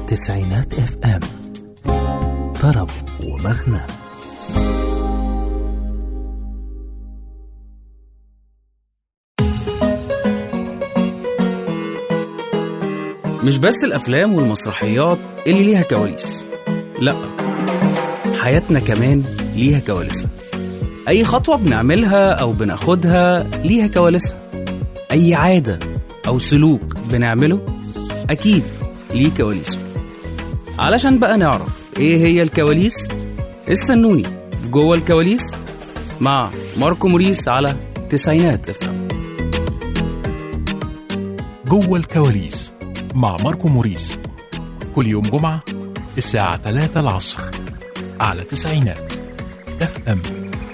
تسعينات اف ام طرب ومغنى مش بس الأفلام والمسرحيات اللي ليها كواليس لأ حياتنا كمان ليها كواليسها أي خطوة بنعملها أو بناخدها ليها كواليسها أي عادة أو سلوك بنعمله أكيد ليه كواليسه علشان بقى نعرف إيه هي الكواليس استنوني في جوه الكواليس مع ماركو موريس على تسعينات افهم جوه الكواليس مع ماركو موريس كل يوم جمعة الساعة 3 العصر على تسعينات اف ام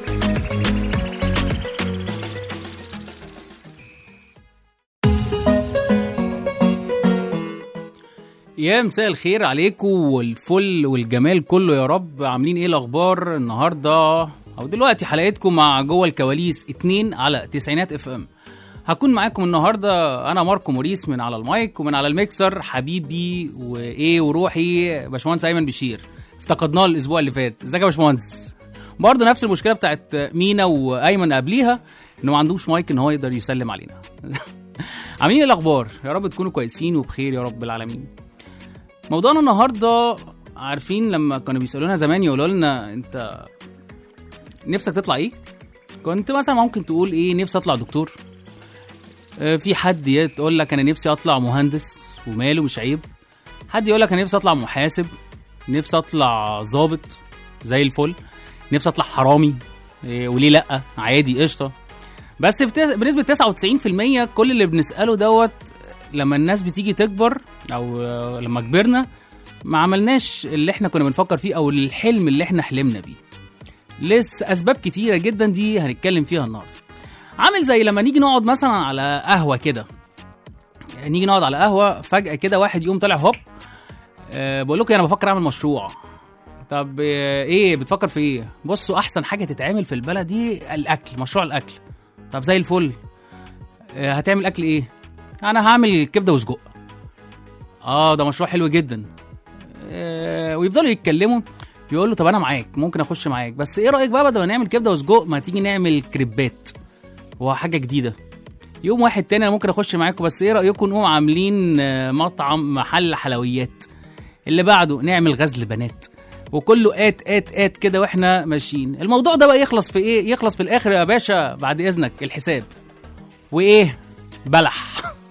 يا مساء الخير عليكم والفل والجمال كله يا رب عاملين ايه الاخبار النهارده او دلوقتي حلقتكم مع جوه الكواليس اتنين على تسعينات اف ام هكون معاكم النهارده انا ماركو موريس من على المايك ومن على الميكسر حبيبي وايه وروحي باشمهندس ايمن بشير افتقدناه الاسبوع اللي فات ازيك يا باشمهندس برضه نفس المشكله بتاعت مينا وايمن قبليها انه ما عندوش مايك ان هو يقدر يسلم علينا عاملين ايه الاخبار يا رب تكونوا كويسين وبخير يا رب العالمين موضوعنا النهارده عارفين لما كانوا بيسالونا زمان يقولوا لنا انت نفسك تطلع ايه كنت مثلا ممكن تقول ايه نفسي اطلع دكتور آه، في حد يقول لك انا نفسي اطلع مهندس وماله مش عيب حد يقول لك انا نفسي اطلع محاسب نفسي اطلع ظابط زي الفل نفسي اطلع حرامي إيه، وليه لا عادي قشطه بس بتس- بنسبه 99% كل اللي بنساله دوت لما الناس بتيجي تكبر او آه، لما كبرنا ما عملناش اللي احنا كنا بنفكر فيه او الحلم اللي احنا حلمنا بيه لسه اسباب كتيره جدا دي هنتكلم فيها النهارده عامل زي لما نيجي نقعد مثلا على قهوه كده نيجي نقعد على قهوه فجاه كده واحد يقوم طالع هوب أه بقول لكم انا بفكر اعمل مشروع طب آه، ايه بتفكر في ايه بصوا احسن حاجه تتعمل في البلد دي الاكل مشروع الاكل طب زي الفل آه، هتعمل اكل ايه انا هعمل كبده وسجق اه ده مشروع حلو جدا آه، ويفضلوا يتكلموا يقول له طب انا معاك ممكن اخش معاك بس ايه رايك بقى بدل ما نعمل كبده وسجق ما تيجي نعمل كريبات وهو حاجه جديده يوم واحد تاني انا ممكن اخش معاكم بس ايه رايكم نقوم عاملين آه، مطعم محل حلويات اللي بعده نعمل غزل بنات وكله ات ات ات كده واحنا ماشيين الموضوع ده بقى يخلص في ايه يخلص في الاخر يا باشا بعد اذنك الحساب وايه بلح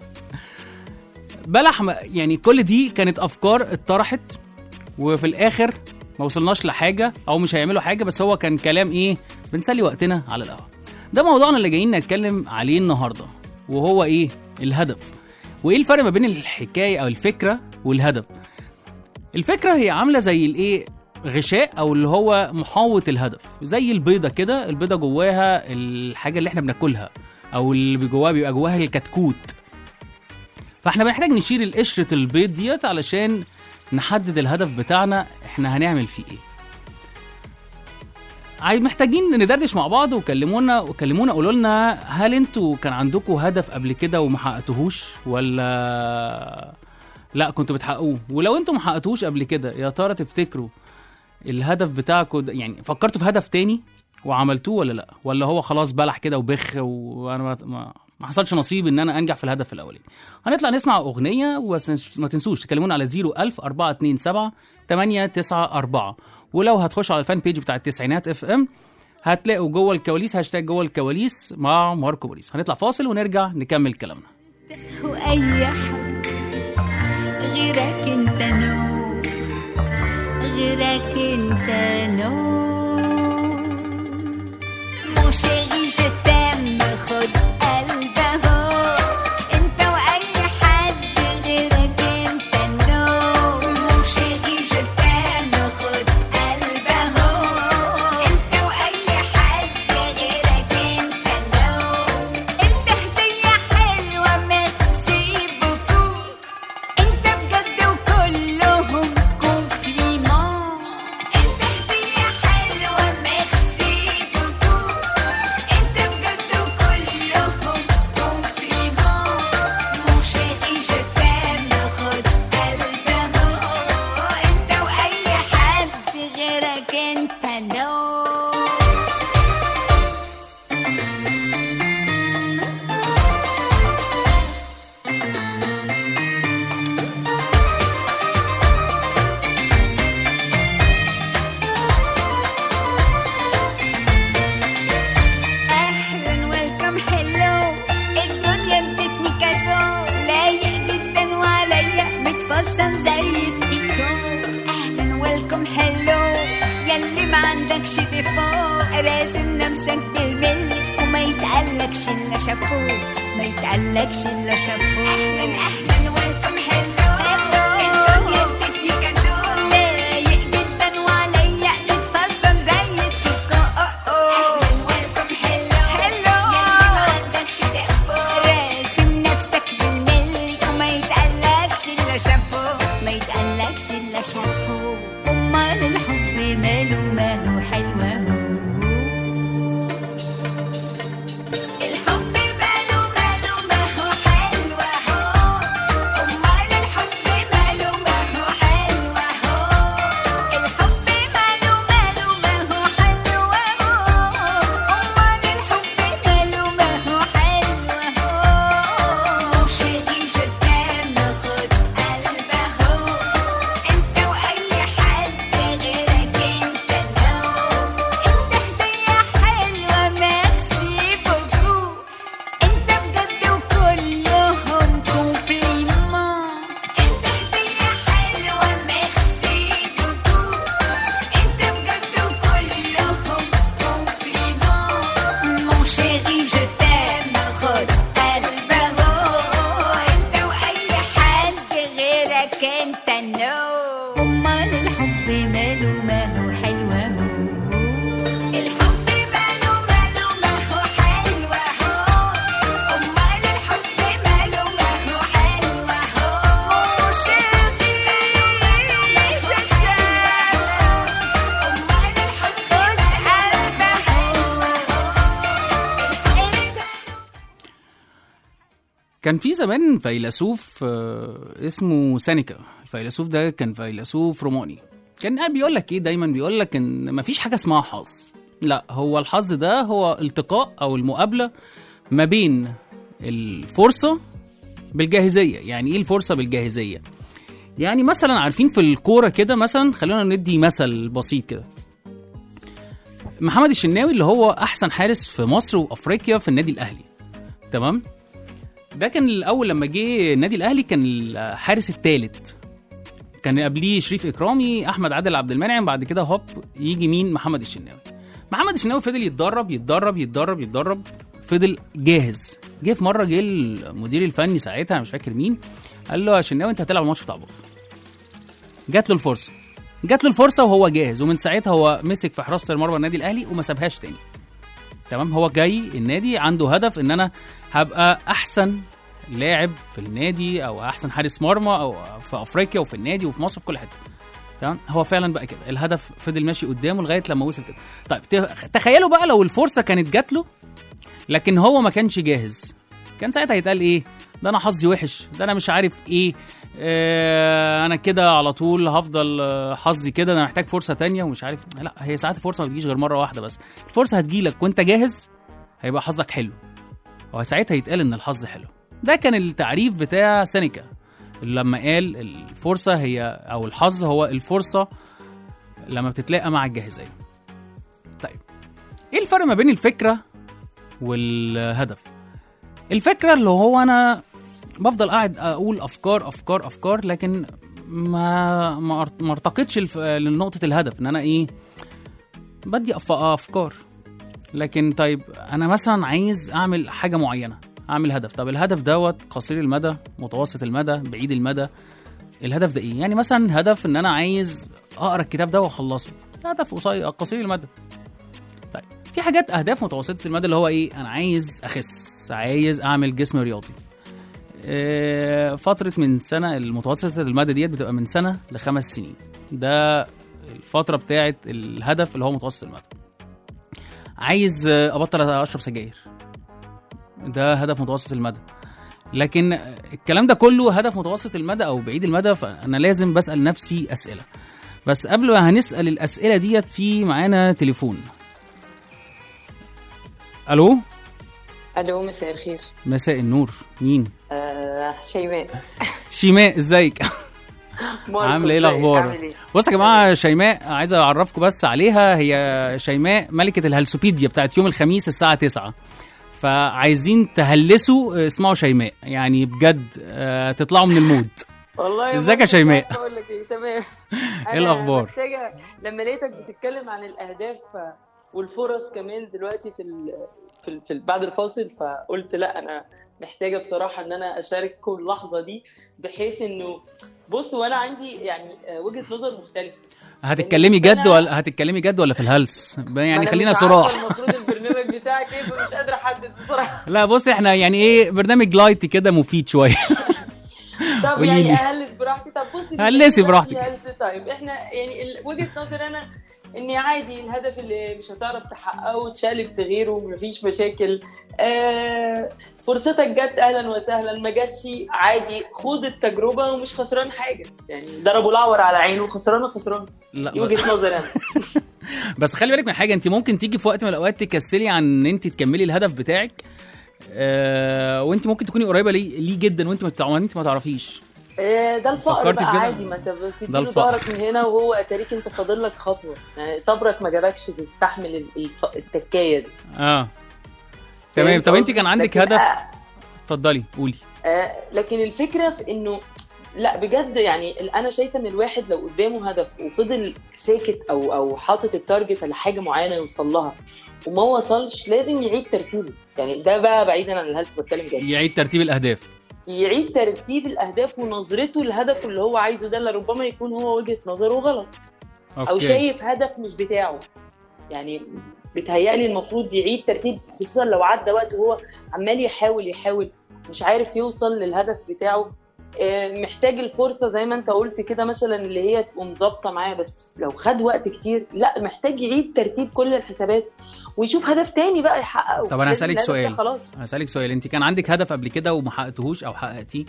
بلح ما- يعني كل دي كانت افكار اتطرحت وفي الاخر ما وصلناش لحاجه او مش هيعملوا حاجه بس هو كان كلام ايه بنسلي وقتنا على القهوه ده موضوعنا اللي جايين نتكلم عليه النهارده وهو ايه الهدف وايه الفرق ما بين الحكايه او الفكره والهدف الفكره هي عامله زي الايه غشاء او اللي هو محاوط الهدف زي البيضه كده البيضه جواها الحاجه اللي احنا بناكلها او اللي جواها بيبقى جواها الكتكوت فاحنا بنحتاج نشيل القشره البيض ديت علشان نحدد الهدف بتاعنا احنا هنعمل فيه ايه عايز محتاجين ندردش مع بعض وكلمونا وكلمونا قولوا لنا هل انتوا كان عندكم هدف قبل كده وما حققتوهوش ولا لا كنتوا بتحققوه ولو انتوا ما حققتوهوش قبل كده يا ترى تفتكروا الهدف بتاعكم ده- يعني فكرتوا في هدف تاني وعملتوه ولا لا ولا هو خلاص بلح كده وبخ وانا ما, ما, ما حصلش نصيب ان انا انجح في الهدف الاولاني هنطلع نسمع اغنيه وما تنسوش تكلمونا على 01000 427 894 ولو هتخشوا على الفان بيج بتاع التسعينات اف ام هتلاقوا جوه الكواليس هاشتاج جوه الكواليس مع ماركو بوريس هنطلع فاصل ونرجع نكمل كلامنا واي حد غيرك انت نو غيرك انت نو Mon chéri, je t'aime, خد قلبه انت واي حد غيرك انت نو Mon chéri, je t'aime, خد قلبه انت واي حد غيرك انت نو انت هدية حلوة ميرسي بوكو انت بجد وكلهم كومبليمون انت هدية يتقالكش الا شابوه ما يتقالكش الا شابوه اهلا اهلا ويلكم هلو الدنيا ادتني كادو لايق جدا وعليا متفصل زي الكيكو اهلا ويلكم هلو هلو يلي ما عندكش تقفو راسم نفسك بالملك وما يتقالكش الا شابوه ما يتقالكش الا شابوه امال الحب ماله ماله حلوه الحب ماله ماله ما هو حلو اهو امال الحب ماله ما هو حلو اهو الحب ماله ماله ما هو حلو اهو امال الحب ماله ما هو حلو اهو شادي شتام خد قلب اهو انت واي حد غيرك انت نو انت هدية حلوة ميرسي بوكو انت بجد وكلهم كومبليمون انت هدية حلوة ميرسي بوكو انت بجد وكلهم كومبليمون مون شيري جو تام خد قلبه انت واي حد غيرك انت نو امال الحب ماله ماله حلوه الحب ماله ماله ما هو حلو اهو امال الحب ماله ما هو حلو اهو شيري شتام امال الحب خد قلبه الحب كان في زمان فيلسوف آه، اسمه سينيكا الفيلسوف ده كان فيلسوف روماني كان قاعد بيقول لك ايه دايما بيقول لك ان مفيش حاجه اسمها حظ لا هو الحظ ده هو التقاء او المقابله ما بين الفرصه بالجاهزيه يعني ايه الفرصه بالجاهزيه يعني مثلا عارفين في الكوره كده مثلا خلينا ندي مثل بسيط كده محمد الشناوي اللي هو احسن حارس في مصر وافريقيا في النادي الاهلي تمام ده كان الاول لما جه النادي الاهلي كان الحارس الثالث كان قبليه شريف اكرامي احمد عادل عبد المنعم بعد كده هوب يجي مين محمد الشناوي محمد الشناوي فضل يتدرب يتدرب يتدرب يتدرب فضل جاهز جه في مره جه المدير الفني ساعتها أنا مش فاكر مين قال له يا شناوي انت هتلعب الماتش بتاع بكره جات له الفرصه جات له الفرصه وهو جاهز ومن ساعتها هو مسك في حراسه المرمى النادي الاهلي وما سابهاش تاني تمام هو جاي النادي عنده هدف ان انا هبقى احسن لاعب في النادي او احسن حارس مرمى او في افريقيا وفي النادي وفي مصر في كل حته تمام هو فعلا بقى كده الهدف فضل ماشي قدامه لغايه لما وصل كده طيب ت- تخيلوا بقى لو الفرصه كانت جات له لكن هو ما كانش جاهز كان ساعتها هيتقال ايه ده انا حظي وحش ده انا مش عارف ايه آه انا كده على طول هفضل آه، حظي كده انا محتاج فرصه تانية ومش عارف لا هي ساعات الفرصه ما بتجيش غير مره واحده بس الفرصه هتجيلك وانت جاهز هيبقى حظك حلو وساعتها يتقال ان الحظ حلو ده كان التعريف بتاع سينيكا لما قال الفرصه هي او الحظ هو الفرصه لما بتتلاقى مع الجاهزيه طيب ايه الفرق ما بين الفكره والهدف الفكره اللي هو انا بفضل قاعد اقول افكار افكار افكار لكن ما ما أر- ما ارتقدش الف- لنقطه الهدف ان انا ايه بدي أف- افكار لكن طيب انا مثلا عايز اعمل حاجه معينه اعمل هدف طب الهدف دوت قصير المدى متوسط المدى بعيد المدى الهدف ده ايه يعني مثلا هدف ان انا عايز اقرا الكتاب ده واخلصه ده هدف قصير قصير المدى طيب في حاجات اهداف متوسطه المدى اللي هو ايه انا عايز اخس عايز اعمل جسم رياضي آه، فترة من سنة المتوسطة المدى ديت بتبقى من سنة لخمس سنين ده الفترة بتاعت الهدف اللي هو متوسط المدى عايز آه، ابطل اشرب سجاير ده هدف متوسط المدى لكن الكلام ده كله هدف متوسط المدى او بعيد المدى فانا لازم بسال نفسي اسئله بس قبل ما هنسال الاسئله ديت في معانا تليفون الو الو مساء الخير مساء النور مين آه شيماء شيماء ازيك عامله ايه الاخبار عامل ايه بص يا جماعه شيماء عايز اعرفكم بس عليها هي شيماء ملكه الهلسوبيديا بتاعت يوم الخميس الساعه 9 فعايزين تهلسوا اسمعوا شيماء يعني بجد آه، تطلعوا من المود والله ازيك يا بص، مش شيماء؟ عارفة اقول لك ايه تمام ايه الأخبار؟ محتاجه لما لقيتك بتتكلم عن الاهداف والفرص كمان دلوقتي في ال- في, ال- في ال- بعد الفاصل فقلت لا انا محتاجه بصراحه ان انا اشارككم اللحظه دي بحيث انه بص وانا عندي يعني آه، وجهه نظر مختلفه هتتكلمي أنا- جد ولا هتتكلمي جد ولا في الهلس ما يعني أنا خلينا مش عارفة صراح المفروض البرنامج بتاعك ايه فمش قادره احدد بصراحه لا بص احنا يعني ايه برنامج لايت كده مفيد شويه طب قولي يعني لي. اهلس براحتي طب بصي بما هلسي إن براحتك. في هلس طيب احنا يعني ال- وجهه نظري انا اني عادي الهدف اللي مش هتعرف تحققه تشالب في غيره مفيش مشاكل آه فرصتك جت اهلا وسهلا ما جاتش عادي خد التجربه ومش خسران حاجه يعني ضربوا الاعور على عينه خسران وخسران لا دي وجهه نظري انا بس خلي بالك من حاجه انت ممكن تيجي في وقت من الاوقات تكسلي عن ان انت تكملي الهدف بتاعك آه وانت ممكن تكوني قريبه ليه, ليه جدا وانت ما تع- وانت ما تعرفيش آه، ده الفقر فكرتي في بقى كده؟ عادي ما انت ده بتديله الفقر. ظهرك من هنا وهو اتاريك انت فاضل لك خطوه يعني صبرك ما جابكش تستحمل ال- الف- التكايه دي اه تمام طب انت كان عندك لكن هدف آه، اتفضلي قولي آه، لكن الفكره في انه لا بجد يعني ال- انا شايفه ان الواحد لو قدامه هدف وفضل ساكت او او حاطط التارجت على حاجه معينه يوصل لها وما وصلش لازم يعيد ترتيبه يعني ده بقى بعيدا عن الهلس بتكلم جد يعيد ترتيب الاهداف يعيد ترتيب الاهداف ونظرته للهدف اللي هو عايزه ده اللي ربما يكون هو وجهه نظره غلط او اوكي شايف هدف مش بتاعه يعني بتهيألي المفروض يعيد ترتيب خصوصا لو عدى وقت وهو عمال يحاول يحاول مش عارف يوصل للهدف بتاعه آه، محتاج الفرصة زي ما انت قلت كده مثلا اللي هي تقوم ظابطة معاه بس لو خد وقت كتير لا محتاج يعيد ترتيب كل الحسابات ويشوف هدف تاني بقى يحققه طب أنا لازم هسألك الهدف ده سؤال. خلاص هسألك سؤال انت كان عندك هدف قبل كده وما حققتهوش او حققتيه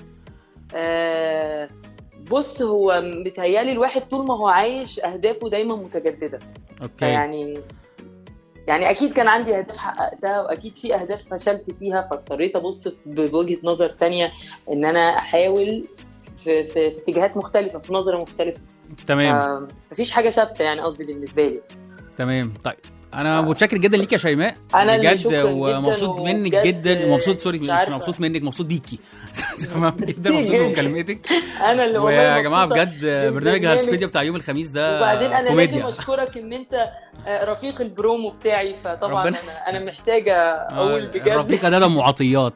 آه، بص هو بيتهيألي الواحد طول ما هو عايش أهدافه دايما متجددة اوكي فيعني يعني اكيد كان عندي اهداف حققتها واكيد في اهداف فشلت فيها فاضطريت ابص في- بوجهه نظر تانية ان انا احاول في, في, في اتجاهات مختلفه في نظره مختلفه تمام آه، مفيش حاجه ثابته يعني قصدي بالنسبه لي تمام طيب انا متشكر جدا ليك يا شيماء أنا اللي بجد شكراً ومبسوط جداً منك وبجد جدا ومبسوط سوري مش مش عارفة. مبسوط منك مبسوط بيكي تمام جدا ميرسي مبسوط جداً. بمكالمتك انا اللي والله ويا جماعه مبسوطة بجد برنامج بالبرنامج. هالسبيديا بتاع يوم الخميس ده وبعدين انا لازم كوميديا اشكرك ان انت آه، رفيق البرومو بتاعي فطبعا ربنا- انا انا محتاجه اقول بجد رفيقه ده دم وعطيات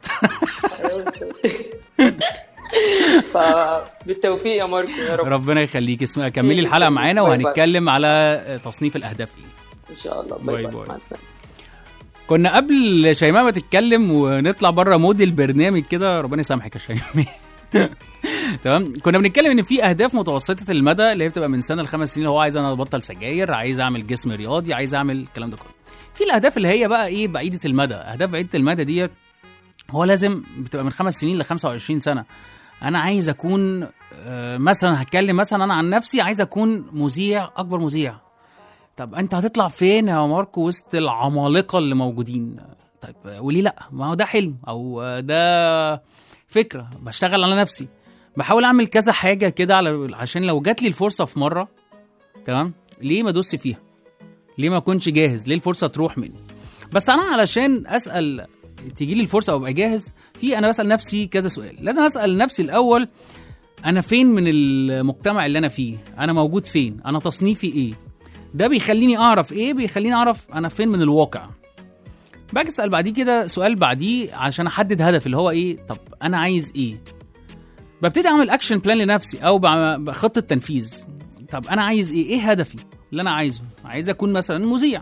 فبالتوفيق يا ماركو يا رب ربنا يخليك اسمع كملي باي الحلقه باي. معانا باي باي. وهنتكلم على تصنيف الاهداف ايه ان شاء الله باي باي باي, باي. مع السلامه كنا قبل شيماء ما تتكلم ونطلع بره مود البرنامج كده ربنا يسامحك يا شيماء تمام كنا بنتكلم ان في اهداف متوسطه المدى اللي هي بتبقى من سنه لخمس سنين اللي هو عايز انا ابطل سجاير عايز اعمل جسم رياضي عايز اعمل الكلام ده كله في الاهداف اللي هي بقى ايه بعيده المدى اهداف بعيده المدى ديت هو لازم بتبقى من خمس سنين ل 25 سنه انا عايز اكون آه، مثلا هتكلم مثلا انا عن نفسي عايز اكون مذيع اكبر مذيع طب انت هتطلع فين يا ماركو وسط العمالقه اللي موجودين طيب وليه لا ما هو ده حلم او ده فكره بشتغل على نفسي بحاول اعمل كذا حاجه كده على عشان لو جات لي الفرصه في مره تمام ليه ما ادوس فيها ليه ما اكونش جاهز ليه الفرصه تروح مني بس انا علشان اسال تيجي لي الفرصه وابقى جاهز في انا بسال نفسي كذا سؤال لازم اسال نفسي الاول انا فين من المجتمع اللي انا فيه انا موجود فين انا تصنيفي ايه ده بيخليني اعرف ايه بيخليني اعرف انا فين من الواقع باجي اسال بعديه كده سؤال بعديه عشان احدد هدف اللي هو ايه طب انا عايز ايه ببتدي اعمل اكشن بلان لنفسي او بع- بخطه تنفيذ طب انا عايز ايه ايه هدفي اللي انا عايزه عايز اكون مثلا مذيع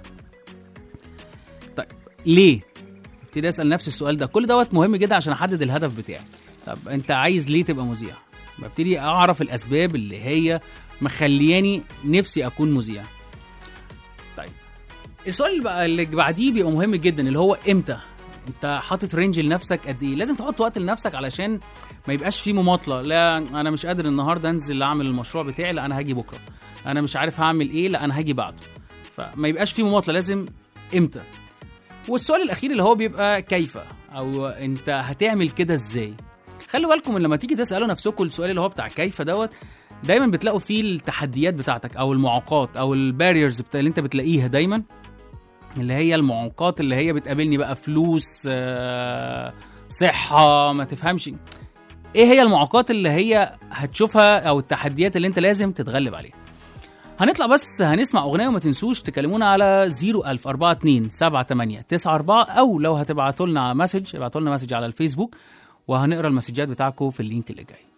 طيب ليه ابتدي اسال نفسي السؤال ده كل دوت مهم جدا عشان احدد الهدف بتاعي طب انت عايز ليه تبقى مذيع ببتدي اعرف الاسباب اللي هي مخلياني نفسي اكون مذيع طيب السؤال اللي بقى اللي بعديه بيبقى مهم جدا اللي هو امتى انت حاطط رينج لنفسك قد ايه لازم تحط وقت لنفسك علشان ما يبقاش فيه مماطله لا انا مش قادر النهارده انزل اعمل المشروع بتاعي لا انا هاجي بكره انا مش عارف هعمل ايه لا انا هاجي بعده فما يبقاش فيه مماطله لازم امتى والسؤال الاخير اللي هو بيبقى كيف او انت هتعمل كده ازاي خلوا بالكم من لما تيجي تسالوا نفسكم السؤال اللي هو بتاع كيف دوت دايما بتلاقوا فيه التحديات بتاعتك او المعوقات او الباريرز اللي انت بتلاقيها دايما اللي هي المعوقات اللي هي بتقابلني بقى فلوس آه، صحة ما تفهمش ايه هي المعوقات اللي هي هتشوفها او التحديات اللي انت لازم تتغلب عليها هنطلع بس هنسمع اغنيه وما تنسوش تكلمونا على 01042 78 94 او لو هتبعتوا لنا مسج ابعتوا لنا مسج على الفيسبوك وهنقرا المسجات بتاعكم في اللينك اللي جاي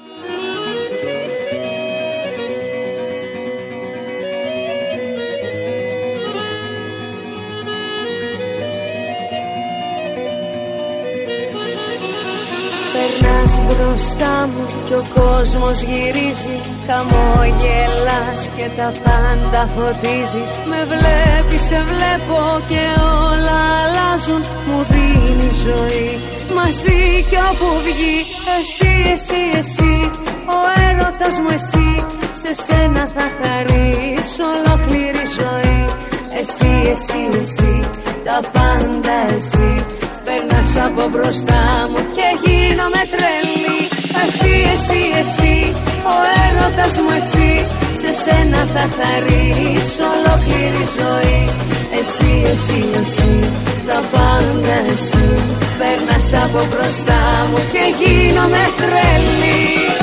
Περνάς μπροστά μου και ο κόσμος γυρίζει Χαμόγελας και τα πάντα φωτίζεις Με βλέπεις, σε βλέπω και όλα αλλάζουν Μου δίνει ζωή μαζί κι όπου βγει Εσύ, εσύ, εσύ, ο έρωτας μου εσύ Σε σένα θα χαρείς ολόκληρη ζωή Εσύ, εσύ, εσύ, τα πάντα εσύ Περνάς από μπροστά μου και γίνομαι τρελή Εσύ, εσύ, εσύ, ο έρωτας μου εσύ Σε σένα θα χαρείς ολόκληρη ζωή Εσύ, εσύ, εσύ, τα πάντα εσύ Περνάς από μπροστά μου και γίνομαι τρελή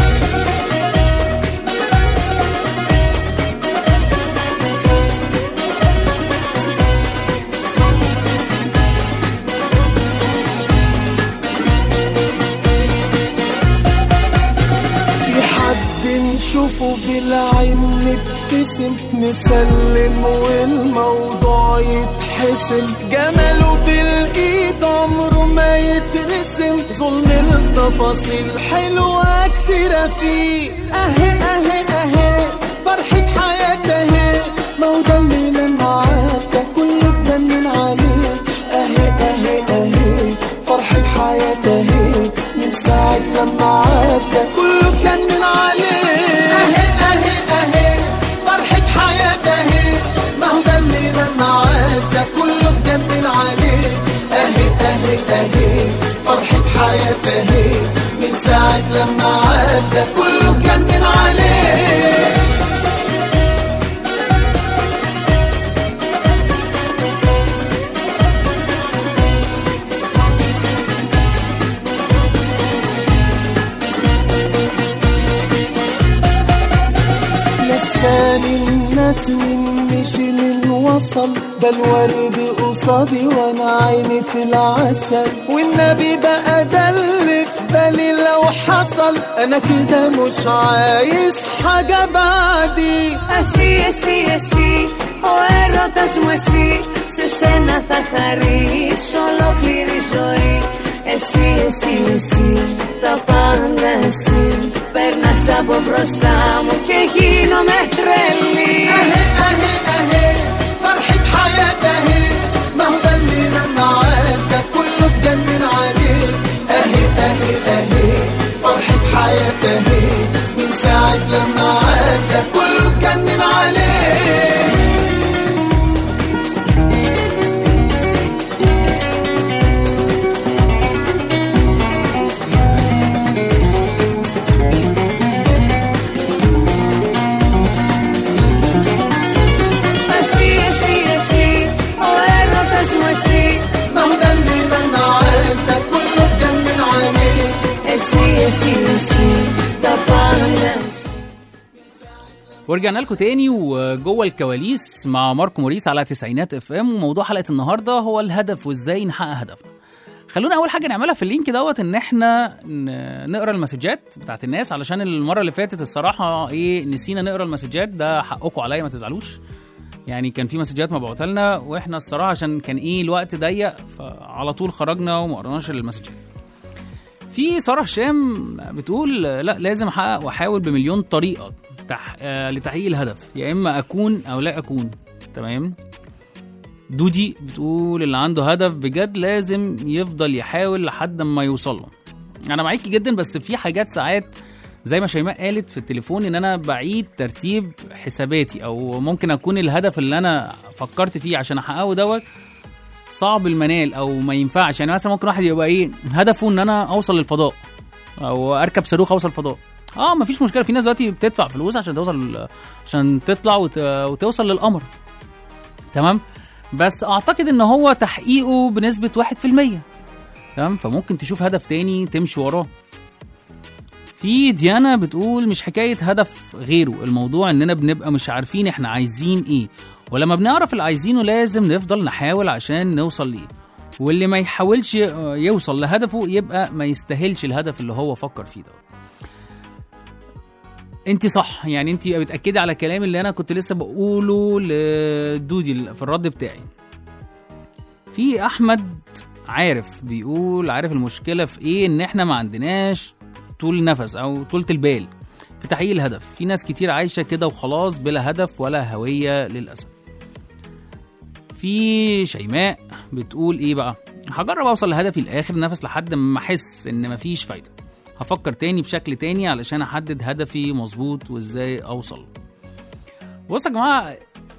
في حد نشوفه بالعين نبتسم نسلم والموضوع يتحسم جماله بالايد عمره ما يترسم ظلم التفاصيل حلوة كتيرة فيه اهي اهي اهي فرحة حياة اهي ما هو ده اللي لما عدى كله اتجنن عليه اهي اهي اهي فرحة حياة اهي من ساعة لما عدى كله اتجنن عليه اهي اهي اهي فرحة حياة اهي ما هو ده اللي لما عدى كله اتجنن عليه اهي اهي اهي فرحة حياة اهي من ساعة لما عدى كله اتجنن عليه لساني الناس من مشي من وصل ده الورد قصادي وانا عيني في العسل والنبي بقى ده اللي في بالي لو حصل انا كده مش عايز حاجة بعدي Εσύ, εσύ, εσύ, ο έρωτας μου εσύ Σε σένα θα χαρίσω ολόκληρη ζωή Εσύ, εσύ, εσύ, τα πάντα εσύ Περνάς από μπροστά μου και γίνομαι τρελή اهي اهي اهي فرحة حياة اهي ما هو ده اللي لما عدى كله اتجنن عليه اهي اهي اهي فرحة حياة اهي من ساعة لما عدى كله اتجنن عليه Εσύ, εσύ, εσύ, ο έρωτας μου εσύ ما هو ده اللي لما عدى كله اتجنن عليه Εσύ, εσύ, εσύ, τα πάντα εσύ ورجعنا لكم تاني وجوه الكواليس مع ماركو موريس على تسعينات اف ام وموضوع حلقه النهارده هو الهدف وازاي نحقق هدفنا خلونا اول حاجه نعملها في اللينك دوت ان احنا ن- نقرا المسجات بتاعت الناس علشان المره اللي فاتت الصراحه ايه نسينا نقرا المسجات ده حقكم عليا ما تزعلوش يعني كان في مسجات مبعوثه لنا واحنا الصراحه عشان كان ايه الوقت ضيق فعلى طول خرجنا وما قرناش المسجات في ساره هشام بتقول لا لازم احقق واحاول بمليون طريقه تح... آه لتحقيق الهدف يا اما اكون او لا اكون تمام دودي بتقول اللي عنده هدف بجد لازم يفضل يحاول لحد ما يوصل له انا معاكي جدا بس في حاجات ساعات زي ما شيماء قالت في التليفون ان انا بعيد ترتيب حساباتي او ممكن اكون الهدف اللي انا فكرت فيه عشان احققه دوت صعب المنال او ما ينفعش يعني مثلا ممكن واحد يبقى ايه هدفه ان انا اوصل للفضاء او اركب صاروخ اوصل الفضاء اه مفيش مشكله في ناس دلوقتي بتدفع فلوس عشان توصل عشان تطلع وت... وتوصل للقمر تمام بس اعتقد ان هو تحقيقه بنسبه 1% تمام فممكن تشوف هدف تاني تمشي وراه في ديانا بتقول مش حكاية هدف غيره الموضوع اننا بنبقى مش عارفين احنا عايزين ايه ولما بنعرف اللي عايزينه لازم نفضل نحاول عشان نوصل ليه واللي ما يحاولش يوصل لهدفه يبقى ما يستاهلش الهدف اللي هو فكر فيه ده انت صح يعني انت بتاكدي على كلامي اللي انا كنت لسه بقوله لدودي في الرد بتاعي في احمد عارف بيقول عارف المشكله في ايه ان احنا ما عندناش طول نفس او طولة البال في تحقيق الهدف في ناس كتير عايشه كده وخلاص بلا هدف ولا هويه للاسف في شيماء بتقول ايه بقى هجرب اوصل لهدفي لاخر نفس لحد ما احس ان مفيش فايده هفكر تاني بشكل تاني علشان احدد هدفي مظبوط وازاي اوصل بصوا يا جماعه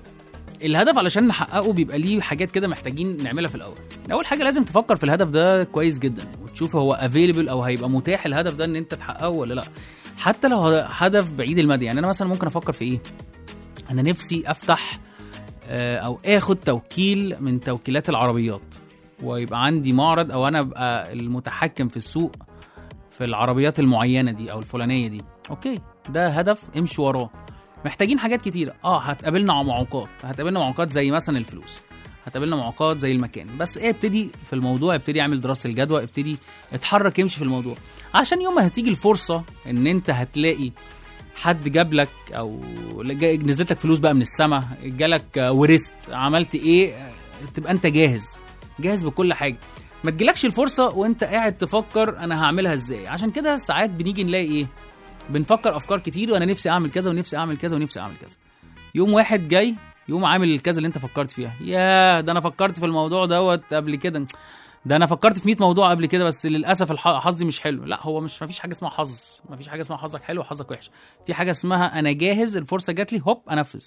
الهدف علشان نحققه بيبقى ليه حاجات كده محتاجين نعملها في الاول اول حاجه لازم تفكر في الهدف ده كويس جدا وتشوف هو افيلبل او هيبقى متاح الهدف ده ان انت تحققه ولا لا حتى لو هدف بعيد المدى يعني انا مثلا ممكن افكر في ايه انا نفسي افتح آه، او اخد توكيل من توكيلات العربيات ويبقى عندي معرض او انا ابقى المتحكم في السوق في العربيات المعينه دي او الفلانيه دي اوكي ده هدف امشي وراه محتاجين حاجات كتيره اه هتقابلنا معوقات هتقابلنا معوقات زي مثلا الفلوس هتقابلنا معوقات زي المكان بس ايه ابتدي في الموضوع ابتدي اعمل دراسه الجدوى ابتدي اتحرك امشي في الموضوع عشان يوم ما هتيجي الفرصه ان انت هتلاقي حد جاب لك او جا- نزلت لك فلوس بقى من السماء جالك آه، ورثت عملت ايه آه، تبقى انت جاهز جاهز بكل حاجه ما تجيلكش الفرصه وانت قاعد تفكر انا هعملها ازاي عشان كده ساعات بنيجي نلاقي ايه بنفكر افكار كتير وانا نفسي اعمل كذا ونفسي اعمل كذا ونفسي اعمل كذا يوم واحد جاي يقوم عامل الكذا اللي انت فكرت فيها يا ده انا فكرت في الموضوع دوت قبل كده ده انا فكرت في 100 موضوع قبل كده بس للاسف الح- حظي مش حلو لا هو مش مفيش حاجه اسمها حظ مفيش حاجه اسمها حظك حلو وحظك وحش في حاجه اسمها انا جاهز الفرصه جات لي هوب انفذ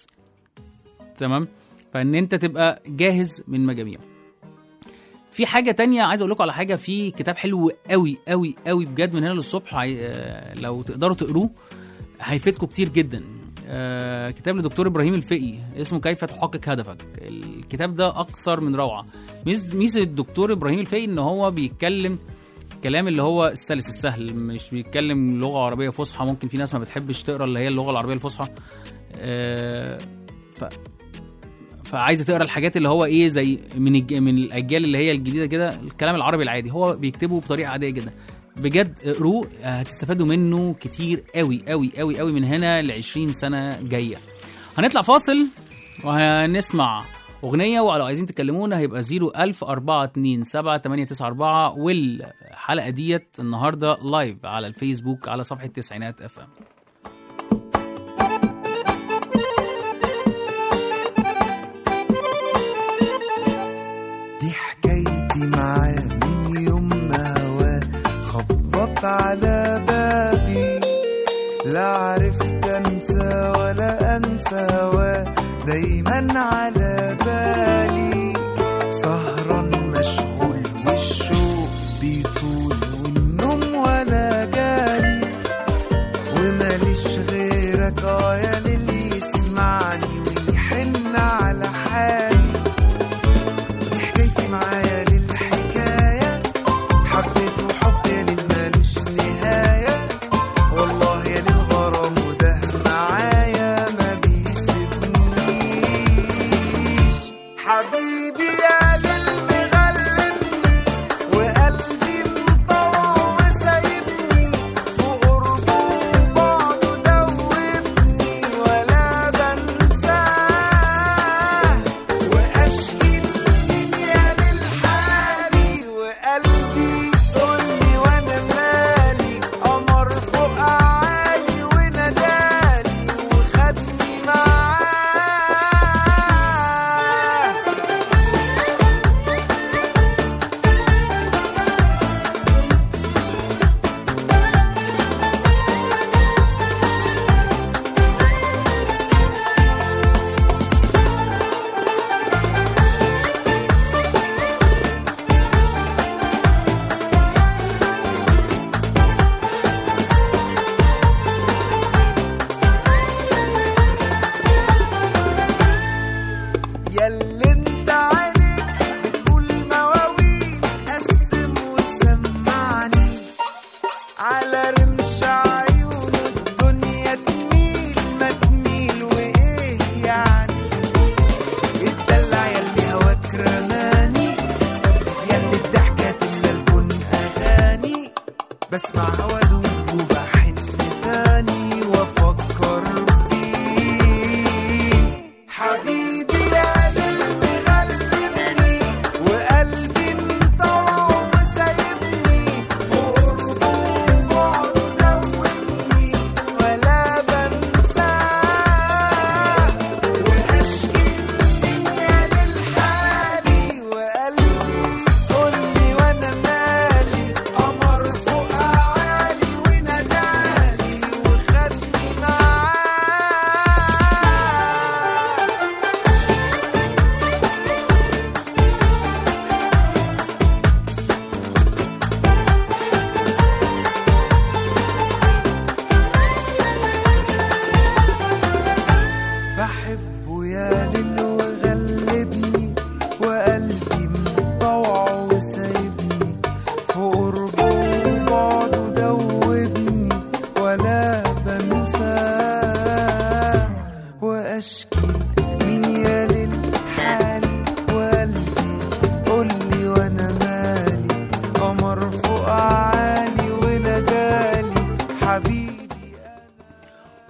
تمام فان انت تبقى جاهز من مجاميع في حاجه تانية عايز اقول لكم على حاجه في كتاب حلو قوي قوي قوي بجد من هنا للصبح هي- آه، لو تقدروا تقروه هيفيدكم كتير جدا آه، كتاب لدكتور ابراهيم الفقي اسمه كيف تحقق هدفك الكتاب ده اكثر من روعه ميز- ميزه الدكتور ابراهيم الفقي ان هو بيتكلم كلام اللي هو السلس السهل مش بيتكلم لغه عربيه فصحى ممكن في ناس ما بتحبش تقرا اللي هي اللغه العربيه الفصحى آه، ف فعايزه تقرا الحاجات اللي هو ايه زي من الج... من الاجيال اللي هي الجديده كده الكلام العربي العادي هو بيكتبه بطريقه عاديه جدا بجد اقروه هتستفادوا منه كتير قوي قوي قوي قوي من هنا ل 20 سنه جايه هنطلع فاصل وهنسمع اغنيه ولو عايزين تكلمونا هيبقى 01000 427 894 والحلقه ديت النهارده لايف على الفيسبوك على صفحه تسعينات اف ام دي حكايتي معاه من يوم ما هواه خبط على بابي لا عرفت انسى ولا انسى هواه دايما على بالي سهران مشغول والشوق بيطول والنوم ولا جالي وماليش غيرك اه يا للي يسمعني ويحن على حالي دي حكايتي معايا للحكاية حبيته حب يا للمالوش نهاية والله يا للغرام وده معايا ما بيسيبنيش حبيبي يا للمغلبني وقلبي مطوع وسايبني في قربه وبعده دوبني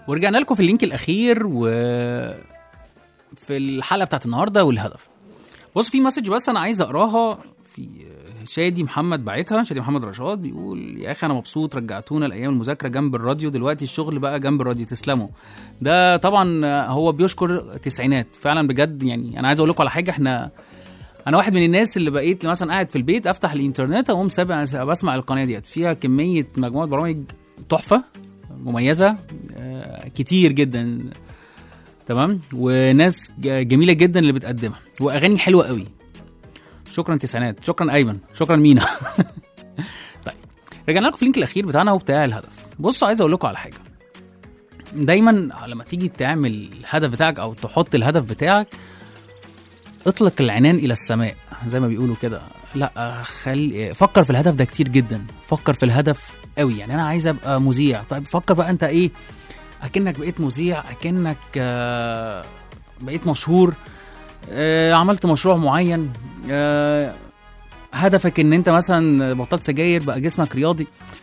ورجعنا لكم في اللينك الاخير و في الحلقه بتاعت النهارده والهدف بص في مسج بس انا عايز اقراها في شادي محمد باعتها شادي محمد رشاد بيقول يا اخي انا مبسوط رجعتونا لايام المذاكره جنب الراديو دلوقتي الشغل بقى جنب الراديو تسلموا ده طبعا هو بيشكر تسعينات فعلا بجد يعني انا عايز اقول لكم على حاجه احنا انا واحد من الناس اللي بقيت مثلا قاعد في البيت افتح الانترنت اقوم سابع بسمع القناه ديت فيها كميه مجموعه برامج تحفه مميزه آه، كتير جدا تمام وناس ج- جميله جدا اللي بتقدمها واغاني حلوه قوي شكرا تسعينات شكرا ايمن شكرا مينا طيب رجعنا لكم في اللينك الاخير بتاعنا وبتاع الهدف بصوا عايز اقول لكم على حاجه دايما لما تيجي تعمل الهدف بتاعك او تحط الهدف بتاعك اطلق العنان الى السماء زي ما بيقولوا كده لا خل... فكر في الهدف ده كتير جدا فكر في الهدف قوي يعني انا عايز ابقى مذيع طيب فكر بقى انت ايه اكنك بقيت مذيع اكنك آه، بقيت مشهور آه، عملت مشروع معين آه، هدفك ان انت مثلا بطلت سجاير بقى جسمك رياضي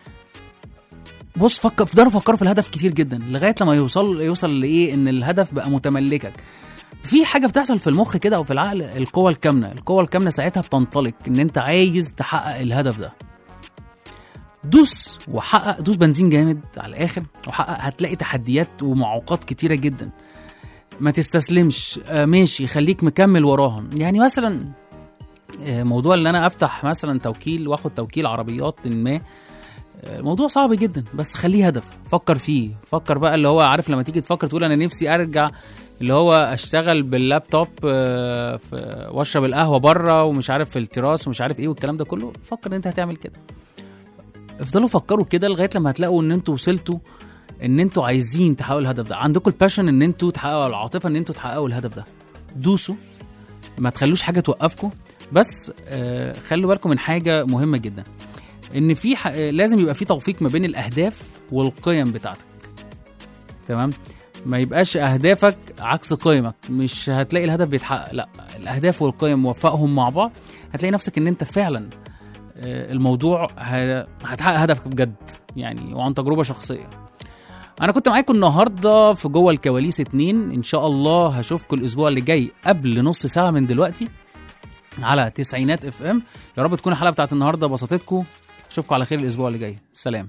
بص فكر افضلوا فكروا في الهدف كتير جدا لغايه لما يوصل يوصل لايه ان الهدف بقى متملكك في حاجه بتحصل في المخ كده او في العقل القوه الكامنه القوه الكامنه ساعتها بتنطلق ان انت عايز تحقق الهدف ده دوس وحقق دوس بنزين جامد على الاخر وحقق هتلاقي تحديات ومعوقات كتيره جدا ما تستسلمش آه، ماشي خليك مكمل وراهم يعني مثلا آه، موضوع ان انا افتح مثلا توكيل واخد توكيل عربيات ما آه، الموضوع صعب جدا بس خليه هدف فكر فيه فكر بقى اللي هو عارف لما تيجي تفكر تقول انا نفسي ارجع اللي هو اشتغل باللابتوب آه، في- واشرب القهوه بره ومش عارف في التراس ومش عارف ايه والكلام ده كله فكر ان انت هتعمل كده افضلوا فكروا كده لغايه لما هتلاقوا ان انتوا وصلتوا ان انتوا عايزين تحققوا الهدف ده عندكم الباشن ان انتوا تحققوا العاطفه ان انتوا تحققوا الهدف ده دوسوا ما تخلوش حاجه توقفكم بس آه خلوا بالكم من حاجه مهمه جدا ان في ح... آه، لازم يبقى في توفيق ما بين الاهداف والقيم بتاعتك تمام ما يبقاش اهدافك عكس قيمك مش هتلاقي الهدف بيتحقق لا الاهداف والقيم موفقهم مع بعض هتلاقي نفسك ان انت فعلا آه، الموضوع ه- هتحقق هدفك بجد يعني وعن تجربه شخصيه انا كنت معاكم النهارده في جوه الكواليس اتنين ان شاء الله هشوفكم الاسبوع اللي جاي قبل نص ساعه من دلوقتي على تسعينات اف ام يا رب تكون الحلقه بتاعت النهارده بسطتكم اشوفكم على خير الاسبوع اللي جاي سلام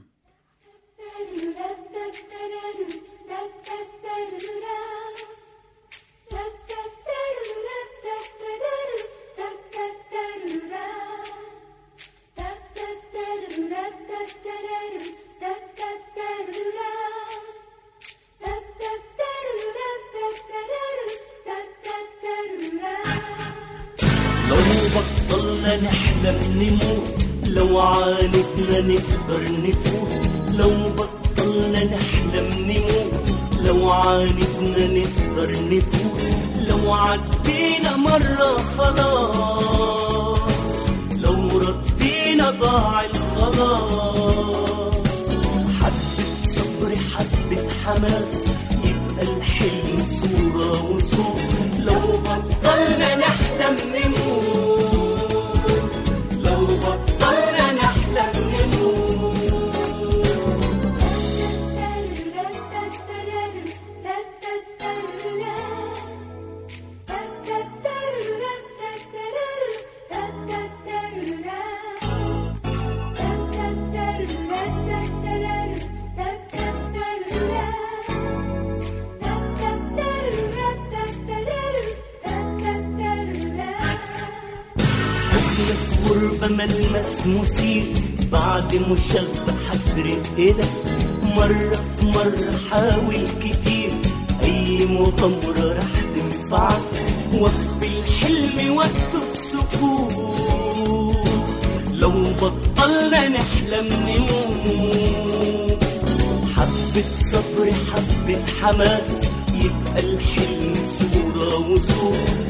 لو بطلنا نحلم نموت لو عاندنا نقدر نفوت لو بطلنا نحلم نموت لو عاندنا نقدر نفوت لو عدينا مرة خلاص لو ردينا ضاع الخلاص حبة صبر حبة حماس يبقى الحلم صورة وصوت لو بطلنا نحلم نموت لو بطلنا نحلم نموت غربة ملمس مثير بعد مشبع رقلك مرة في مرة حاول كتير أي مغامرة راح تنفعك وقف الحلم وقته في سكوت لو بطلنا نحلم نموت حبة صبر حبة حماس يبقى الحلم صورة وصوت